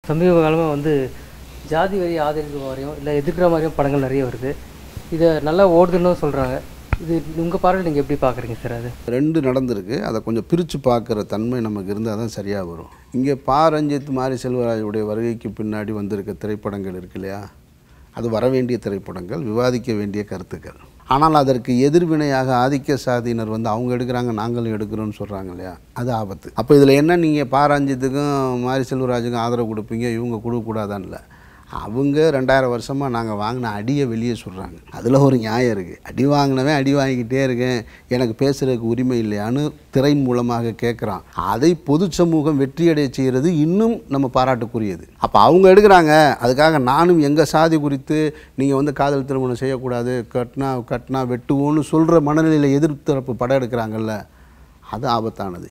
சமீப காலமாக வந்து ஜாதி வரி ஆதரிக்கிற மாதிரியும் இல்லை எதிர்க்கிற மாதிரியும் படங்கள் நிறைய வருது இதை நல்லா ஓடுதுன்னு சொல்கிறாங்க இது உங்கள் பார்வையில் நீங்கள் எப்படி பார்க்குறீங்க சார் அது ரெண்டு நடந்திருக்கு அதை கொஞ்சம் பிரித்து பார்க்குற தன்மை நமக்கு இருந்தால் தான் சரியாக வரும் இங்கே பா ரஞ்சித் மாரி செல்வராஜுடைய வருகைக்கு பின்னாடி வந்திருக்க திரைப்படங்கள் இருக்கு இல்லையா அது வர வேண்டிய திரைப்படங்கள் விவாதிக்க வேண்டிய கருத்துக்கள் ஆனால் அதற்கு எதிர்வினையாக ஆதிக்க சாதியினர் வந்து அவங்க எடுக்கிறாங்க நாங்களும் எடுக்கிறோம்னு சொல்கிறாங்க இல்லையா அது ஆபத்து அப்போ இதில் என்ன நீங்கள் பா ரஞ்சித்துக்கும் மாரி செல்வராஜுக்கும் ஆதரவு கொடுப்பீங்க இவங்க கொடுக்கக்கூடாதான் இல்லை அவங்க ரெண்டாயிரம் வருஷமாக நாங்கள் வாங்கின அடியை வெளியே சொல்கிறாங்க அதில் ஒரு நியாயம் இருக்குது அடி வாங்கினவன் அடி வாங்கிக்கிட்டே இருக்கேன் எனக்கு பேசுகிறதுக்கு உரிமை இல்லையான்னு திரையின் மூலமாக கேட்குறான் அதை பொது சமூகம் வெற்றியடைய செய்கிறது இன்னும் நம்ம பாராட்டுக்குரியது அப்போ அவங்க எடுக்கிறாங்க அதுக்காக நானும் எங்கள் சாதி குறித்து நீங்கள் வந்து காதல் திருமணம் செய்யக்கூடாது கட்டினா கட்டினா வெட்டுவோன்னு சொல்கிற மனநிலையில் எதிர்த்தரப்பு படம் எடுக்கிறாங்கல்ல அது ஆபத்தானது